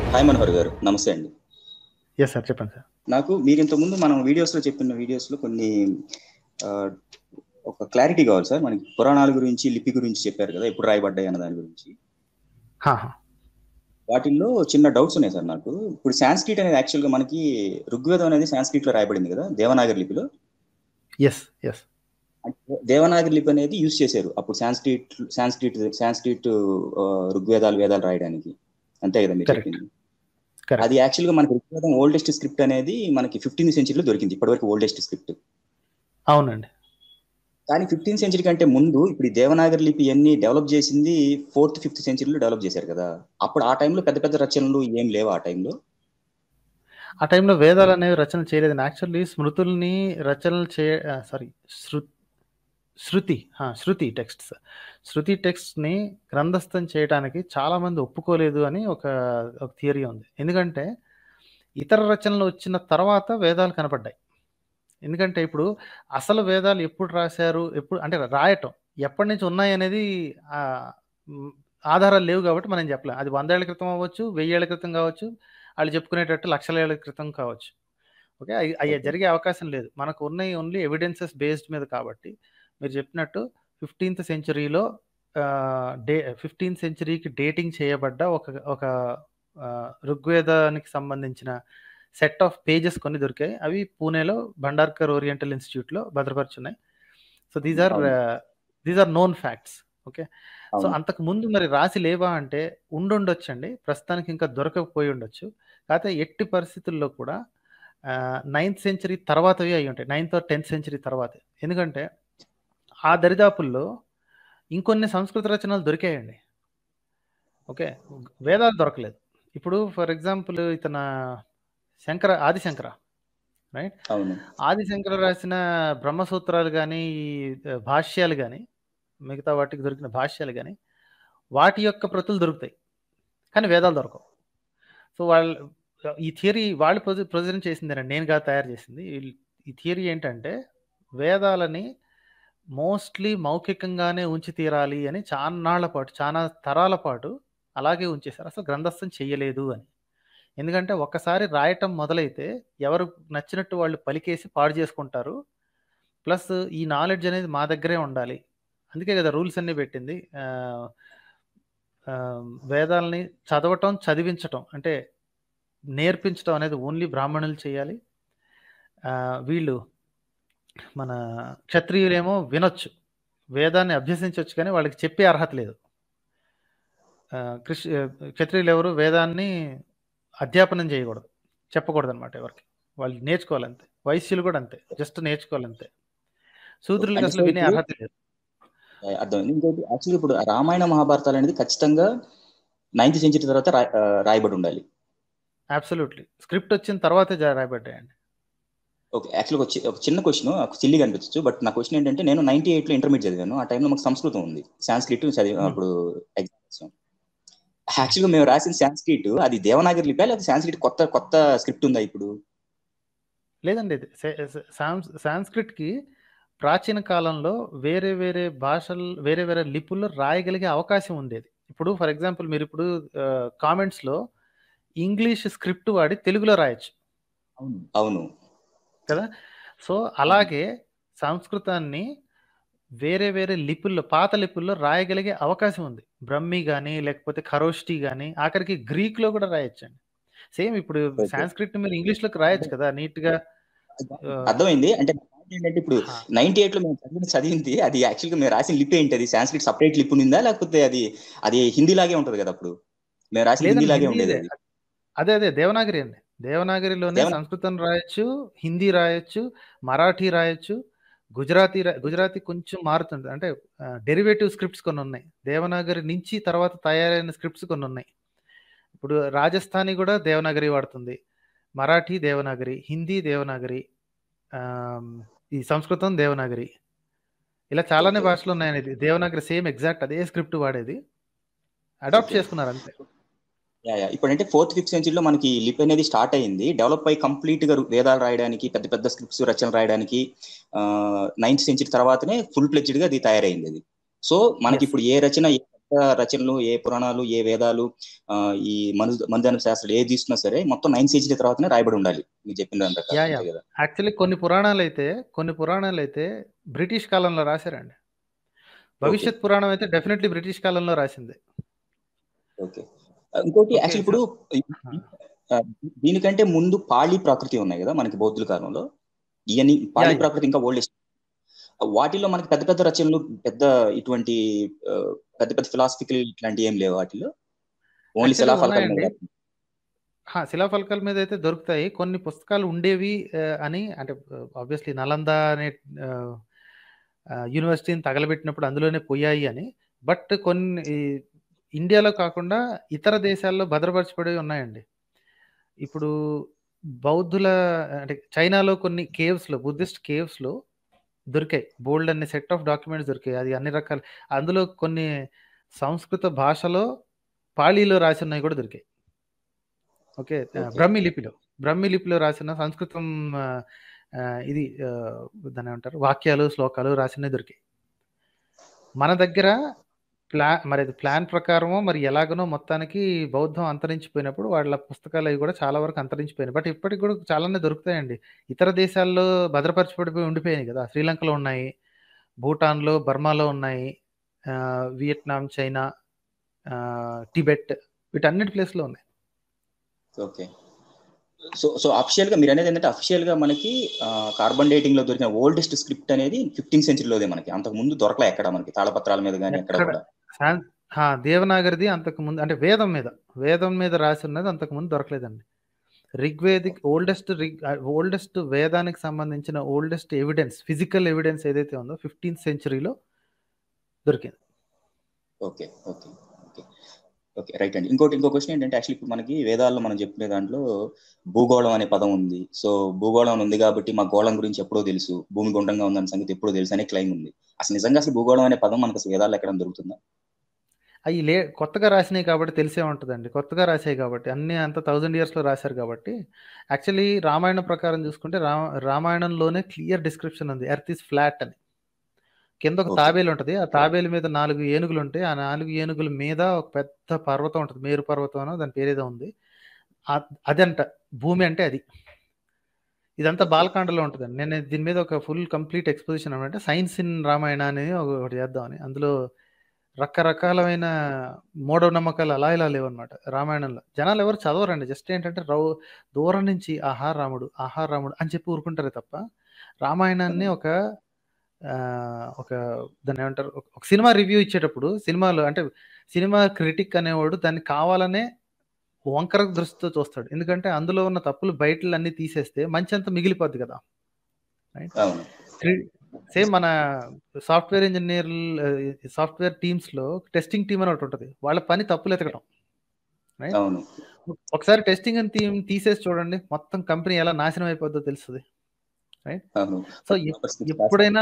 Hi Manohar గారు నమస్తే అండి ఎస్ సార్ చెప్పండి సార్ నాకు మీరు ఇంతకుముందు మనం వీడియోస్లో చెప్పిన వీడియోస్లో కొన్ని ఆ, ఒక క్లారిటీ కావాలి సార్ మనకి పురాణాల గురించి లిపి గురించి చెప్పారు కదా ఎప్పుడు రాయబడ్డాయి అన్న దాని గురించి హా, హా. వాటిల్లో చిన్న డౌట్స్ ఉన్నాయి సార్ నాకు ఇప్పుడు సాంస్క్రిట్ అనేది యాక్చువల్గా మనకి ఋగ్వేదం అనేది సాంస్క్రిట్ లో రాయబడింది కదా దేవనాగరి లిపిలో ఎస్ ఎస్ అంటే దేవనాగరి లిపి అనేది యూజ్ చేశారు అప్పుడు సాంస్క్రిట్ సాంస్క్రిట్ సాంస్క్రిట్ ఆ, ఋగ్వేదాలు వేదాలు రాయడానికి అంతే కదా మీరు Correct. చెప్పింది Correct. అది యాక్చువల్గా మనకి ఋగ్వేదం ఓల్డెస్ట్ స్క్రిప్ట్ అనేది మనకి ఫిఫ్టీన్త్ సెంచరీలో దొరికింది ఇప్పటివరకు ఓల్డెస్ట్ స్క్రిప్ట్ అవునండి కానీ ఫిఫ్టీన్త్ సెంచరీ కంటే ముందు ఇప్పుడు ఈ దేవనాగరి లిపి అన్ని డెవలప్ చేసింది ఫోర్త్ ఫిఫ్త్ సెంచరీలో డెవలప్ చేశారు కదా అప్పుడు ఆ టైంలో పెద్ద పెద్ద రచనలు ఏం లేవు ఆ టైంలో ఆ టైంలో వేదాలు అనేవి రచన చేయలేదు యాక్చువల్లీ స్మృతుల్ని రచనలు చే సారీ శృ శృతి హా, శృతి టెక్స్ట్స్ శృతి టెక్స్ట్ని గ్రంథస్థం చేయడానికి చాలా మంది ఒప్పుకోలేదు అని ఒక ఒక థియరీ ఉంది ఎందుకంటే ఇతర రచనలు వచ్చిన తర్వాత వేదాలు కనపడ్డాయి ఎందుకంటే ఇప్పుడు అసలు వేదాలు ఎప్పుడు రాశారు ఎప్పుడు అంటే రాయటం ఎప్పటి నుంచి ఉన్నాయి అనేది ఆ, మ్, ఆధారాలు లేవు కాబట్టి మనం చెప్పలేం అది వందేళ్ల క్రితం అవ్వచ్చు వెయ్యేళ్ల క్రితం కావచ్చు వాళ్ళు చెప్పుకునేటట్టు లక్షల ఏళ్ల క్రితం కావచ్చు ఓకే అవి అవి Okay. జరిగే అవకాశం లేదు మనకు ఉన్నాయి ఓన్లీ ఎవిడెన్సెస్ బేస్డ్ మీద కాబట్టి మీరు చెప్పినట్టు ఫిఫ్టీన్త్ సెంచరీలో డే ఫిఫ్టీన్త్ సెంచరీకి డేటింగ్ చేయబడ్డ ఒక ఒక ఆ, ఋగ్వేదానికి సంబంధించిన సెట్ ఆఫ్ పేజెస్ కొన్ని దొరికాయి అవి పూణేలో భండార్కర్ ఓరియంటల్ ఇన్స్టిట్యూట్లో భద్రపరుచున్నాయి సో దీస్ ఆర్ అవును. These are known facts okay so అవును. అంతకు ముందు మరి రాసి లేవా అంటే ఉండుండొచ్చండి ప్రస్తుతానికి ఇంకా దొరకకపోయి ఉండొచ్చు కాకపోతే ఎట్టి పరిస్థితుల్లో కూడా నైన్త్ సెంచరీ తర్వాతవి అయి ఉంటాయి నైన్త్ ఆర్ టెన్త్ సెంచరీ తర్వాత ఎందుకంటే ఆ దరిదాపుల్లో ఇంకొన్ని సంస్కృత రచనలు దొరికాయండి ఓకే వేదాలు దొరకలేదు ఇప్పుడు ఫర్ ఎగ్జాంపుల్ ఇతన శంకర ఆదిశంకర రైట్ అవును ఆదిశంకర రాసిన బ్రహ్మసూత్రాలు కానీ భాష్యాలు కానీ మిగతా వాటికి దొరికిన భాష్యాలు కానీ వాటి యొక్క ప్రతులు దొరుకుతాయి కానీ వేదాలు దొరకవు సో వాళ్ళు ఈ థియరీ వాళ్ళు ప్రొజెంట్ చేసిందేనండి నేను కాదు తయారు చేసింది వీళ్ళు- ఈ థియరీ ఏంటంటే వేదాలని మోస్ట్లీ మౌఖికంగానే ఉంచి తీరాలి అని చాన్నాళ్ల పాటు చాలా తరాల పాటు అలాగే ఉంచేశారు అసలు గ్రంథస్థం చెయ్యలేదు అని ఎందుకంటే ఒక్కసారి రాయటం మొదలైతే ఎవరు నచ్చినట్టు వాళ్ళు పలికేసి పాడు చేసుకుంటారు ప్లస్ ఈ నాలెడ్జ్ అనేది మా దగ్గరే ఉండాలి అందుకే కదా రూల్స్ అన్నీ పెట్టింది ఆ, ఆ, వేదాలని చదవటం చదివించటం అంటే నేర్పించడం అనేది ఓన్లీ బ్రాహ్మణులు చేయాలి ఆ, వీళ్ళు మన క్షత్రియులేమో వినొచ్చు వేదాన్ని అభ్యసించవచ్చు కానీ వాళ్ళకి చెప్పే అర్హత లేదు ఆ, కృష్ క్షత్రియులు ఎవరు వేదాన్ని అధ్యాపనం చేయకూడదు చెప్పకూడదు అనమాట ఎవరికి వాళ్ళు నేర్చుకోవాలంతే వైశ్యులు కూడా అంతే జస్ట్ నేర్చుకోవాలంతే శూద్రులకు అంటే అసలు వినే ఇప్పుడు- అర్హత లేదు అర్థమైంది ఇంకోటి యాక్చువల్లీ ఇప్పుడు రామాయణ మహాభారతాలు అనేది ఖచ్చితంగా నైన్త్ సెంచరీ తర్వాత రా- ఆ, రాయబడి ఉండాలి అబ్సల్యూట్లీ స్క్రిప్ట్ వచ్చిన తర్వాతే జా- రాయబడ్డాయండి ఓకే యాక్చువల్గా ఒక చి- ఒక చిన్న క్వశ్చన్ సిల్లీగా అనిపించచ్చు బట్ నా క్వశ్చన్ ఏంటంటే నేను నైన్టీ ఎయిట్లో ఇంటర్మీడియట్ చదివాను ఆ టైంలో మాకు సంస్కృతం ఉంది సాంస్క్రిట్ చదివి Hmm. అప్పుడు ఎగ్జామ్ యాక్చువల్గా మేము రాసిన సాంస్క్రిట్ అది దేవనాగరి లిపి లేదా సాంస్క్రిట్ కొత్త కొత్త స్క్రిప్ట్ ఉందా ఇప్పుడు లేదండి ఇది సే- సే- సాంస్ సాంస్క్రిట్కి ప్రాచీన కాలంలో వేరే వేరే భాషలు వేరే వేరే లిపుల్లో రాయగలిగే అవకాశం ఉండేది ఇప్పుడు ఫర్ ఎగ్జాంపుల్ మీరు ఇప్పుడు కామెంట్స్లో ఇంగ్లీష్ స్క్రిప్ట్ వాడి తెలుగులో రాయొచ్చు అవును అవును కదా సో అలాగే సంస్కృతాన్ని వేరే వేరే లిపుల్లో పాత లిపుల్లో రాయగలిగే అవకాశం ఉంది బ్రహ్మి కానీ లేకపోతే ఖరోష్టి కానీ ఆఖరికి గ్రీక్లో కూడా రాయొచ్చండి సేమ్ ఇప్పుడు Okay. సాంస్క్రిట్ మీరు ఇంగ్లీష్లోకి రాయొచ్చు కదా నీట్గా అర్థమైంది అంటే నా point ఏంటంటే ఇప్పుడు ఆ. నైన్టీ ఎయిట్ లో మేము చదివిన చదివింది అది యాక్చువల్ గా మేము రాసిన లిప్ ఏంటి అది సాంస్క్రిట్ సపరేట్ లిప్ ఉందా లేకపోతే అది అది హిందీ లాగే ఉంటది కదా అప్పుడు మేము రాసిన హిందీ లేదండి లాగే హిందీ ఉండేది ఇదే. అది అదే అదే దేవనాగరి అండి దేవనాగరిలోనే దేవన- సంస్కృతం రాయొచ్చు హిందీ రాయొచ్చు మరాఠీ రాయొచ్చు గుజరాతీ రా- గుజరాతీ కొంచెం మారుతుంది అంటే డెరివేటివ్ స్క్రిప్ట్స్ కొన్ని ఉన్నాయి దేవనాగరి నుంచి తర్వాత తయారైన స్క్రిప్ట్స్ కొన్ని ఉన్నాయి ఇప్పుడు రాజస్థానీ కూడా దేవనాగరి వాడుతుంది మరాఠీ దేవనాగరి హిందీ దేవనాగరి ఆమ్, ఈ సంస్కృతం దేవనాగరి ఇలా చాలానే Okay. భాషలు ఉన్నాయని ఇది దేవనాగరి సేమ్ ఎగ్జాక్ట్ అదే స్క్రిప్ట్ వాడేది అడాప్ట్ Okay. చేసుకున్నారు అంతే యా, యా. ఇప్పుడంటే ఫోర్త్ ఫిఫ్త్ సెంచరీలో మనకి లిప్ అనేది స్టార్ట్ అయింది డెవలప్ అయ్యి కంప్లీట్ గా వేదాలు రాయడానికి పెద్ద పెద్ద స్క్రిప్ట్స్ రచనలు రాయడానికి నైన్త్ సెంచరీ తర్వాతనే ఫుల్ ప్లెజ్డ్ గా అది తయారైంది అది సో మనకి Yes. ఇప్పుడు ఏ రచన ఏ రచనలు ఏ పురాణాలు ఏ వేదాలు ఆ, ఈ మను మందాన శాస్త్రాలు ఏ తీసుకున్నా సరే మొత్తం నైన్ సెంచరీ తర్వాతనే రాయబడి ఉండాలి మీరు చెప్పిన దాని ప్రకారం యా యా అంతే కదా యాక్చువల్లీ కొన్ని పురాణాలు అయితే కొన్ని పురాణాలు అయితే బ్రిటిష్ కాలంలో రాశారండి ఓకే భవిష్యత్ పురాణం అయితే డెఫినెట్లీ బ్రిటిష్ కాలంలో రాసింది ఓకే ఇంకోటి ఓకే యాక్చువల్ సో ఇప్పుడు ఆ, దీనికంటే ముందు పాళీ ప్రాకృతి ఉన్నాయి కదా మనకి బౌద్ధుల కాలంలో ఇవన్నీ యా పాళీ యా ప్రాకృతి ఇంకా ఓల్డెస్ట్ వాటిల్లో మనకి పెద్ద పెద్ద రచనలు పెద్ద ఇటువంటి ఆ, పెద్ద పెద్ద ఫిలాసఫికల్ ఇట్లాంటివి ఏం లేవు వాటిలో ఓన్లీ యాక్చువల్లీ శిలాఫలకాల మీద ఉన్నాయండి రాత్రి హా, శిలాఫలకాల మీద అయితే దొరుకుతాయి కొన్ని పుస్తకాలు ఉండేవి ఆ, అని అంటే ఆబ్వియస్లీ నలంద అనే ఆ, ఆ, యూనివర్సిటీని తగలబెట్టినప్పుడు అందులోనే పోయాయి అని బట్ కొన్ని ఈ ఇండియాలో కాకుండా ఇతర దేశాల్లో భద్రపరచబడి ఉన్నాయండి ఇప్పుడు బౌద్ధుల అంటే చైనాలో కొన్ని కేవ్స్లో బుద్ధిస్ట్ కేవ్స్లో దొరికాయి బోల్డ్ అనే సెట్ ఆఫ్ డాక్యుమెంట్స్ దొరికాయి అది అన్ని రకాల అందులో కొన్ని సంస్కృత భాషలో పాళీలో రాసి ఉన్నాయి కూడా దొరికాయి ఓకే ఆ, ఓకే బ్రహ్మి లిపిలో బ్రహ్మి లిపిలో రాసిన సంస్కృతం ఆ, ఆ, ఇది ఆ, దాన్ని ఏమంటారు వాక్యాలు శ్లోకాలు రాసినవి దొరికాయి మన దగ్గర ప్లా మరి అది ప్లాన్ ప్రకారమో మరి ఎలాగనో మొత్తానికి బౌద్ధం అంతరించిపోయినప్పుడు వాళ్ళ పుస్తకాలు అవి కూడా చాలా వరకు అంతరించిపోయినాయి బట్ ఇప్పటికి కూడా చాలానే దొరుకుతాయండి ఇతర దేశాల్లో భద్రపరచబడిపోయి ఉండిపోయాయి కదా శ్రీలంకలో ఉన్నాయి భూటాన్లో బర్మాలో ఉన్నాయి ఆ, వియట్నాం చైనా ఆ, టిబెట్ వీటన్నిటి ప్లేస్లో ఉన్నాయి ఓకే సో సో అఫిషియల్ గా మీరు అనేది ఏంటంటే అఫిషియల్ గా మనకి కార్బన్ డేటింగ్ లో దొరికిన ఓల్డెస్ట్ స్క్రిప్ట్ అనేది ఫిఫ్టీన్ సెంచరీలోదే మనకి అంతకు ముందు దొరకలే ఎక్కడ మనకి తాళపత్రాల మీద కానీ ఎక్కడ ఎక్కడ కూడా సాన్- హా, దేవనాగరిది అంతకు ముందు అంటే వేదం మీద వేదం మీద రాసి ఉన్నది అంతకు ముందు దొరకలేదండి రిగ్వేదిక్ ఓల్డెస్ట్ రిగ్ ఓల్డెస్ట్ వేదానికి సంబంధించిన ఓల్డెస్ట్ ఎవిడెన్స్ ఫిజికల్ ఎవిడెన్స్ ఏదైతే ఉందో ఫిఫ్టీన్త్ సెంచరీలో దొరికింది okay okay okay okay right అండి ఇంకోటి ఇంకో క్వశ్చన్ ఏంటంటే యాక్చువల్లీ ఇప్పుడు మనకి వేదాల్లో మనం చెప్పుకునే దాంట్లో భూగోళం అనే పదం ఉంది సో భూగోళం అని ఉంది కాబట్టి మా గోళం గురించి ఎప్పుడో తెలుసు భూమి గుండ్రంగా ఉందన్న సంగతి ఎప్పుడో తెలుసు అనే క్లైమ్ ఉంది అసలు నిజంగా అసలు భూగోళం అనే పదం మనకు అసలు వేదాల్లో ఎక్కడ దొరుకుతుందా అవి లే కొత్తగా రాసినాయి కాబట్టి తెలిసే ఉంటుందండి కొత్తగా రాసాయి కాబట్టి అన్ని అంత థౌజండ్ ఇయర్స్లో రాశారు కాబట్టి యాక్చువల్లీ రామాయణం ప్రకారం చూసుకుంటే రా రామాయణంలోనే క్లియర్ డిస్క్రిప్షన్ ఉంది ఎర్త్ ఇస్ ఫ్లాట్ అని కింద ఒక ఓకే తాబేలు ఉంటుంది ఆ తాబేలు మీద నాలుగు ఏనుగులు ఉంటాయి ఆ నాలుగు ఏనుగుల మీద ఒక పెద్ద పర్వతం ఉంటుంది మేరు పర్వతం అనో దాని పేరు ఏదో ఉంది ఆ- అదంట భూమి అంటే అది ఇదంతా ఓకే బాలకాండలో ఉంటుందండి నేను దీని మీద ఒక ఫుల్ కంప్లీట్ ఎక్స్పోజిషన్ అనమాట సైన్స్ ఇన్ రామాయణ అనేది ఒక- ఒకటి చేద్దామని అందులో రకరకాలమైన మూఢనమ్మకాలు అలా ఇలా లేవన్నమాట రామాయణంలో జనాలు ఎవరు చదవరండి జస్ట్ ఏంటంటే రౌ దూరం నుంచి ఆహా రాముడు ఆహా రాముడు అని చెప్పి ఊరుకుంటారే తప్ప రామాయణాన్ని ఒక ఆ, ఒక దాన్ని ఏమంటారు ఒక ఒక సినిమా రివ్యూ ఇచ్చేటప్పుడు సినిమాలో అంటే సినిమా క్రిటిక్ అనేవాడు దాన్ని కావాలనే వంకర దృష్టితో చూస్తాడు ఎందుకంటే అందులో ఉన్న తప్పులు బయటలు అన్ని తీసేస్తే మంచి అంతా మిగిలిపోద్ది కదా రైట్ అవును సేమ్ మన సాఫ్ట్వేర్ ఇంజనీర్ సాఫ్ట్వేర్ టీమ్స్ లో టెస్టింగ్ టీమ్ అని ఒకటి ఉంటుంది వాళ్ళ పని తప్పులు ఎతకడం రైట్ అవును ఒకసారి టెస్టింగ్ అని టీం తీసేసి చూడండి మొత్తం కంపెనీ ఎలా నాశనం అయిపోద్దో తెలుస్తుంది రైట్ అవును సో ఎప్పుడైనా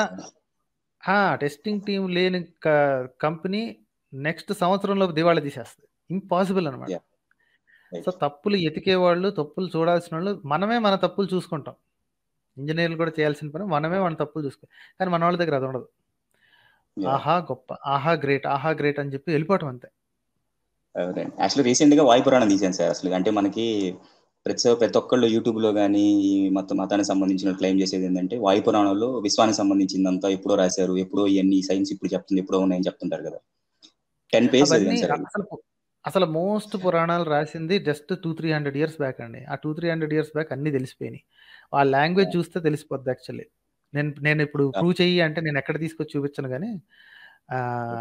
టెస్టింగ్ టీం లేని కంపెనీ నెక్స్ట్ సంవత్సరంలో దివాళా తీసేస్తుంది ఇంపాసిబుల్ అనమాట Yeah. సో తప్పులు ఎతికే వాళ్ళు తప్పులు చూడాల్సిన వాళ్ళు మనమే మన తప్పులు చూసుకుంటాం ఇంజనీర్లు కూడా చేయాల్సిన పని మనమే మన తప్పులు చూసుకుంటాం కానీ మన వాళ్ళ దగ్గర అది ఉండదు ఆహా గొప్ప ఆహా గ్రేట్ ఆహా గ్రేట్ అని చెప్పి వెళ్ళిపోవటం అంతే యాక్చువల్లీ రీసెంట్ గా వాయు పురాణం తీసాను సార్ అసలు అంటే మనకి ప్రతి ప్రతి ఒక్కళ్ళు యూట్యూబ్ లో కానీ మొత్తం మతానికి సంబంధించిన క్లెయిమ్ చేసేది ఏంటంటే వాయు పురాణంలో విశ్వానికి సంబంధించిందంతా ఎప్పుడో రాశారు ఎప్పుడో ఇవన్నీ సైన్స్ ఇప్పుడు చెప్తుంది ఎప్పుడో ఉన్నాయని చెప్తుంటారు కదా టెన్ పేజ్ అవన్నీ అసలు అసలు మోస్ట్ పురాణాలు రాసింది just two three hundred years back అండి ఆ two three hundred years back అన్ని తెలిసిపోయినాయి ఆ లాంగ్వేజ్ చూస్తే తెలిసిపోద్ది యాక్చువల్లీ నేను నేను ఇప్పుడు ప్రూవ్ చెయ్యి అంటే నేను ఎక్కడ తీసుకొచ్చి చూపించను కానీ ఆ,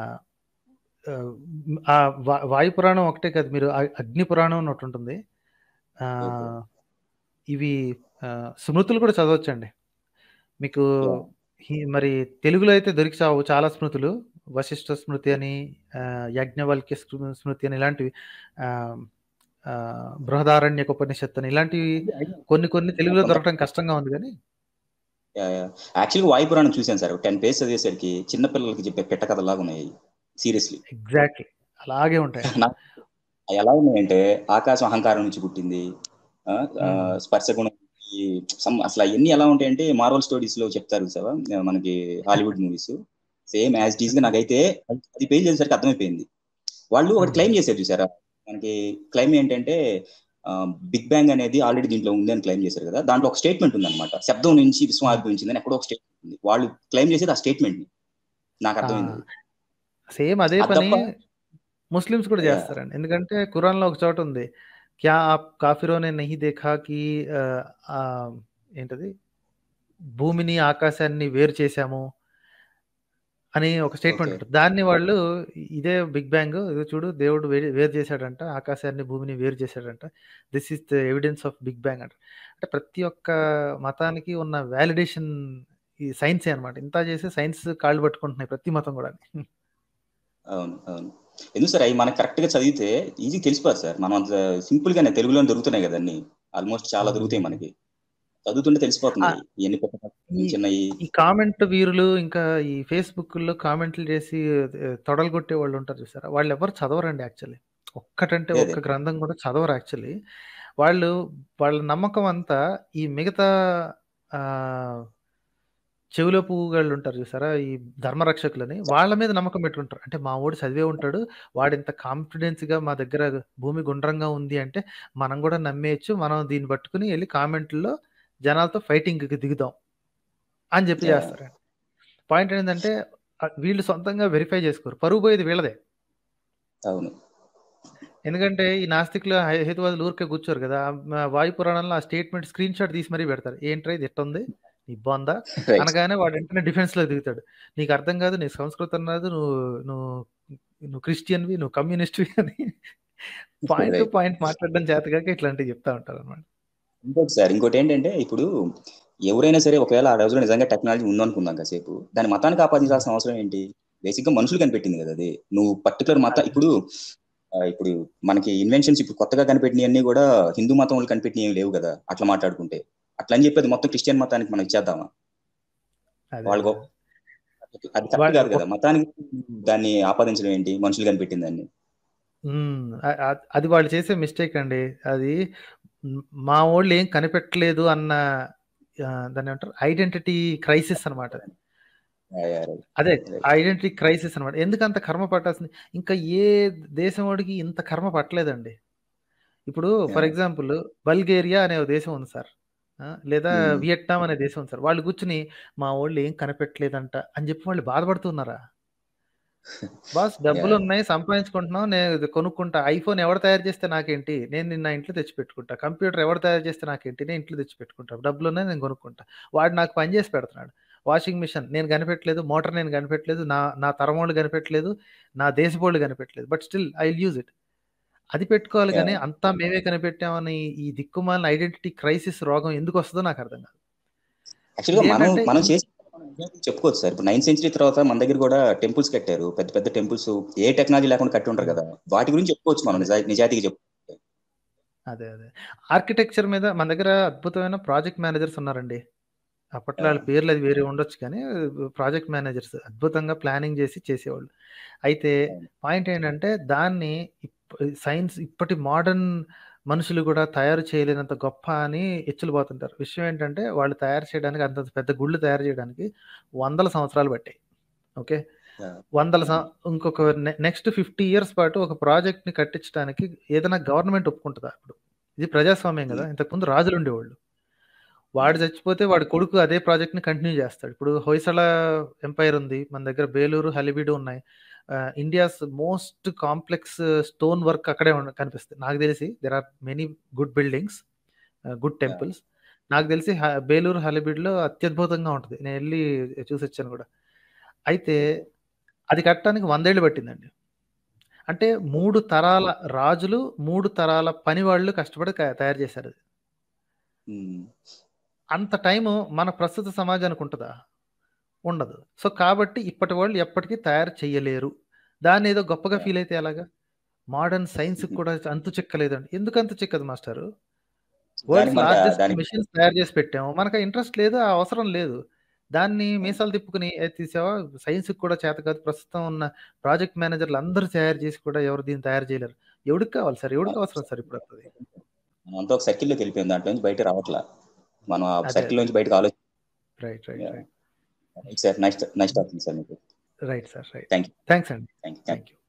ఆ వా- వాయు పురాణం ఒకటే కాదు మీరు అ- అగ్ని పురాణం అని ఒకటి ఉంటుంది ఆ, ఇవి ఆ, స్మృతులు కూడా చదవచ్చండి మీకు హి- మరి తెలుగులో అయితే దొరికి చావు చాలా స్మృతులు వశిష్ఠ స్మృతి అని ఆ, యాజ్ఞవల్క్య స్మృ- స్మృతి అని ఇలాంటివి ఆ, ఆ, బృహదారణ్యక ఉపనిషత్తు అని ఇలాంటివి కొన్ని కొన్ని తెలుగులో దొరకడం కష్టంగా ఉంది కానీ యాక్చువల్గా వాయు పురాణం చూసాను సార్ టెన్ పేజ్ చదివేసరికి చిన్న పిల్లలకి చెప్పే పెట్ట కథలాగా ఉన్నాయి సీరియస్లీ ఎగ్జాక్ట్లీ అలాగే ఉంటాయి నాకు అవి ఎలా ఉన్నాయంటే ఆకాశం అహంకారం నుంచి పుట్టింది ఆ, ఆ, Hmm. స్పర్శ గుణం నుంచి some- అసలు అవన్నీ ఎలా ఉంటాయంటే మార్వల్ స్టోరీస్ లో చెప్తారు సార్ మనకి హాలీవుడ్ మూవీస్ సేమ్ యాజ్ టీజ్ గా నాకైతే అది పేజ్ చేసేసరికి అర్థమైపోయింది వాళ్ళు ఒకటి Hmm. క్లెయిమ్ చేశారు చూసారా మనకి క్లెయిమ్ ఏంటంటే బిగ్ బ్యాంగ్ అనేది ఆల్రెడీ దీంట్లో ఉంది అని క్లెయిమ్ చేశారు కదా దాంట్లో ఒక స్టేట్మెంట్ ఉంది అనమాట శబ్దం నుంచి విశ్వం ఆవిర్భవించిందని ఎక్కడో ఒక స్టేట్మెంట్ ఉంది వాళ్ళు క్లెయిమ్ చేసేది ఆ స్టేట్మెంట్ ని నాకు అర్థమైంది సేమ్ అదే అది పని తప్ప- ముస్లిమ్స్ కూడా Yeah. చేస్తారండి ఎందుకంటే ఖురాన్ లో ఒక చోట ఉంది క్యా ఆప్ కాఫిరోనే నహి దేఖా కి ఆ, ఆ, ఏంటది భూమిని ఆకాశాన్ని వేరు చేశాము అని ఒక స్టేట్మెంట్ Okay. ఉంటుంది దాన్ని వాళ్ళు ఇదే బిగ్ బ్యాంగ్ ఇది చూడు దేవుడు వేరు వేరు చేశాడంట ఆకాశాన్ని భూమిని వేరు చేశాడంట this is the evidence of big bang అంట అంటే ప్రతి ఒక్క మతానికి ఉన్న వ్యాలిడేషన్ ఈ సైన్సే అనమాట ఇంత చేసి సైన్స్ కాళ్ళు పట్టుకుంటున్నాయి ప్రతి మతం కూడా అవును అవును ఎందుకు సార్ అవి మనకు కరెక్ట్ గా చదివితే ఈజీ తెలిసిపోదు సార్ మనం అంత సింపుల్ గానే తెలుగులో దొరుకుతున్నాయి కదా అన్ని ఆల్మోస్ట్ చాలా అవును. దొరుకుతాయి మనకి చదువుతుంటే తెలిసిపోతుంది ఇవన్నీ పెద్ద పెద్ద ఈ- చిన్నవి ఈ కామెంట్ వీరులు ఇంకా ఈ ఫేస్బుక్ లో కామెంట్లు చేసి ఆ, తొడలు కొట్టే వాళ్ళు ఉంటారు చూసారా వాళ్ళు ఎవరు చదవరండి యాక్చువల్లీ ఒక్కటంటే అదే. ఒక్క గ్రంథం కూడా చదవరు యాక్చువల్లీ వాళ్ళు వాళ్ళ నమ్మకం అంతా ఈ మిగతా ఆ చెవిలో పువ్వుగాళ్ళు ఉంటారు చూసారా ఈ ధర్మరక్షకులని వాళ్ళ మీద నమ్మకం పెట్టుకుంటారు అంటే మా వాడు చదివే ఉంటాడు వాడు ఇంత కాన్ఫిడెన్స్ గా మా దగ్గర భూమి గుండ్రంగా ఉంది అంటే మనం కూడా నమ్మేయచ్చు మనం దీన్ని పట్టుకుని వెళ్ళి కామెంట్లో జనాలతో ఫైటింగ్ దిగుదాం అని చెప్పి Yeah. చేస్తారు పాయింట్ ఏంటంటే ఆ, వీళ్ళు సొంతంగా వెరిఫై చేసుకోరు పరుగు పోయేది వీళ్ళదే అవును ఎందుకంటే ఈ నాస్తికులు హే- హేతువాదులు ఊరికే కూర్చోరు కదా ఆ వాయు పురాణంలో ఆ స్టేట్మెంట్ స్క్రీన్ షాట్ తీసి మరీ పెడతారు ఏంట్రా ఇది ఎట్టుంది నీ బాందా Right. అనగానే వాడు వెంటనే డిఫెన్స్ లో దిగుతాడు నీకు అర్థం కాదు నీ సంస్కృతం రాదు నువ్వు నువ్వు నువ్వు క్రిస్టియన్వి నువ్వు కమ్యూనిస్ట్వి అని పాయింట్ టు Right. పాయింట్ మాట్లాడడం చేతగాక ఇట్లాంటివి చెప్తా ఉంటారు అనమాట ఇంకోటి సార్ ఇంకోటి ఏంటంటే ఇప్పుడు ఎవరైనా సరే ఒకవేళ ఆ రోజులో నిజంగా టెక్నాలజీ ఉందనుకుందాం కాసేపు దాని మతానికి ఆపాదించాల్సిన అవసరం ఏంటి బేసిక్ గా మనుషులు కనిపెట్టింది కదా అది నువ్వు పర్టికులర్ మత ఇప్పుడు ఆ, ఇప్పుడు మనకి ఇన్వెన్షన్స్ ఇప్పుడు కొత్తగా కనిపెట్టినవి అన్ని కూడా హిందూ మతం వాళ్ళు కనిపెట్టినవి ఏమి లేవు కదా అట్లా మాట్లాడుకుంటే అట్లా అని చెప్పి అది మొత్తం క్రిస్టియన్ మతానికి మనం ఇచ్చేద్దామా అదే వాళ్ళు గొప్ప అది కరెక్ట్ వాళ్ళు కాదు కదా మతానికి దాన్ని ఆపాదించడం ఏంటి మనుషులు కనిపెట్టింది దాన్ని ఉమ్, అ- అ- అది వాళ్ళు చేసే మిస్టేక్ అండి అది మ్, మా వాళ్ళు ఏం కనిపెట్టలేదు అన్న ఆ, దాన్ని ఏమంటారు ఐడెంటిటీ క్రైసిస్ అనమాట Yeah, yeah, right. అదే Right. ఐడెంటిటీ క్రైసిస్ అనమాట ఎందుకంత కర్మ పట్టాల్సింది ఇంకా ఏ దేశం వాడికి ఇంత కర్మ పట్టలేదండి ఇప్పుడు ఫర్ Yeah. ఎగ్జాంపుల్ బల్గేరియా అనే ఒక దేశం ఉంది సార్ ఆ, లేదా Hmm. వియట్నాం అనే దేశం ఉంది సార్ వాళ్ళు కూర్చుని మా వాళ్ళు ఏం కనిపెట్టలేదంట అని చెప్పి వాళ్ళు బాధపడుతున్నారా బాస్ డబ్బులు Yeah. ఉన్నాయి సంపాదించుకుంటున్నాం నేను ఇది కొనుక్కుంటా ఐఫోన్ ఎవరు తయారు చేస్తే నాకేంటి నేను నిన్న ఇంట్లో తెచ్చి పెట్టుకుంటా కంప్యూటర్ ఎవరు తయారు చేస్తే నాకేంటి నేను ఇంట్లో తెచ్చి పెట్టుకుంటా డబ్బులు ఉన్నాయి నేను కొనుక్కుంటా వాడు నాకు పని చేసి పెడుతున్నాడు వాషింగ్ మిషన్ నేను కనిపెట్టలేదు మోటార్ నేను కనిపెట్టలేదు నా నా తరం వాళ్ళు కనిపెట్టలేదు నా దేశపోళ్ళు కనిపెట్టలేదు but still I use it అది పెట్టుకోవాలి Yeah. కానీ అంతా మేమే కనిపెట్టామని ఈ దిక్కుమాలిన ఐడెంటిటీ క్రైసిస్ రోగం ఎందుకు వస్తుందో నాకు అర్థం కాదు యాక్చువల్గా మనం ఏంటంటే మనం ఈ- చేసి మనం నిజానికి చెప్పుకోవచ్చు సార్ ఇప్పుడు నైన్త్ సెంచరీ తర్వాత మన దగ్గర కూడా టెంపుల్స్ కట్టారు పెద్ద పెద్ద టెంపుల్స్ ఏ టెక్నాలజీ లేకుండా కట్టి ఉంటారు కదా వాటి గురించి చెప్పుకోవచ్చు మనం నిజా నిజాయితీగా చెప్పు అదే అదే ఆర్కిటెక్చర్ మీద మన దగ్గర అద్భుతమైన ప్రాజెక్ట్ మేనేజర్స్ ఉన్నారండి అప్పట్లో వాళ్ళ పేర్లు అది వేరే ఉండొచ్చు కానీ ప్రాజెక్ట్ మేనేజర్స్ అద్భుతంగా ప్లానింగ్ చేసి చేసేవాళ్ళు అయితే పాయింట్ ఏంటంటే దాన్ని సైన్స్ ఇప్పటి మోడర్న్ మనుషులు కూడా తయారు చేయలేనంత గొప్ప అని ఎచ్చులు పోతుంటారు విషయం ఏంటంటే వాళ్ళు తయారు చేయడానికి అంత పెద్ద గుళ్ళు తయారు చేయడానికి వందల సంవత్సరాలు పట్టాయి ఓకే Yeah. వందల సం- ఇంకొక నెక్స్ట్ ఫిఫ్టీ ఇయర్స్ పాటు ఒక ప్రాజెక్ట్ ని కట్టించడానికి ఏదైనా గవర్నమెంట్ ఒప్పుకుంటుందా ఇప్పుడు ఇది ప్రజాస్వామ్యం కదా ఇంతకుముందు రాజులు ఉండేవాళ్ళు వాడు చచ్చిపోతే వాడి కొడుకు అదే ప్రాజెక్ట్ ని కంటిన్యూ చేస్తాడు ఇప్పుడు హొయసల ఎంపైర్ ఉంది మన దగ్గర బేలూరు హలిబీడు ఉన్నాయి India's most complex stone work అక్కడే ఉన్న- కనిపిస్తుంది నాకు తెలిసి there are many good buildings good temples నాకు తెలిసి హ- బేలూరు హలిబీడ్లో అత్యద్భుతంగా ఉంటుంది నేను వెళ్ళి చూసి వచ్చాను కూడా అయితే అది కట్టడానికి వందేళ్ళు పట్టిందండి అంటే మూడు తరాల రాజులు మూడు తరాల పని వాళ్ళు కష్టపడి క- తయారు చేశారు అది ఉమ్. అంత టైము మన ప్రస్తుత సమాజానికి ఉంటుందా ఉండదు సో కాబట్టి ఇప్పటి వాళ్ళు ఎప్పటికీ తయారు చేయలేరు దాన్ని ఏదో గొప్పగా ఫీల్ అయితే ఎలాగా మోడర్న్ సైన్స్ కూడా అంతు చిక్కలేదండి ఎందుకు అంతు చిక్కదు మాస్టారు వరల్డ్స్ దానికి మనకి లార్జెస్ట్ దానికి మిషన్స్ తయారు చేసి పెట్టాము మనకు ఇంట్రెస్ట్ లేదు ఆ అవసరం లేదు దాన్ని మీసాలు తిప్పుకుని "ఏ, తీసావా సైన్స్ కూడా చేత కాదు ప్రస్తుతం ఉన్న ప్రాజెక్ట్ మేనేజర్లు అందరూ తయారు చేసి కూడా ఎవరు దీన్ని తయారు చేయలేరు ఎవరికి కావాలి సార్ ఎవరికి అవసరం సార్ ఇప్పుడు వస్తుంది మనం అంతా ఒక సర్కిల్లోకి వెళ్ళిపోయింది దాంట్లో నుంచి బయట రావట్లా మనం ఆ అదే సర్కిల్ నుంచి బయటకు ఆలోచన right right right sir next next topic sir మీకు right sir right thank you thanks అండి థ్యాంక్ యూ థ్యాంక్ యూ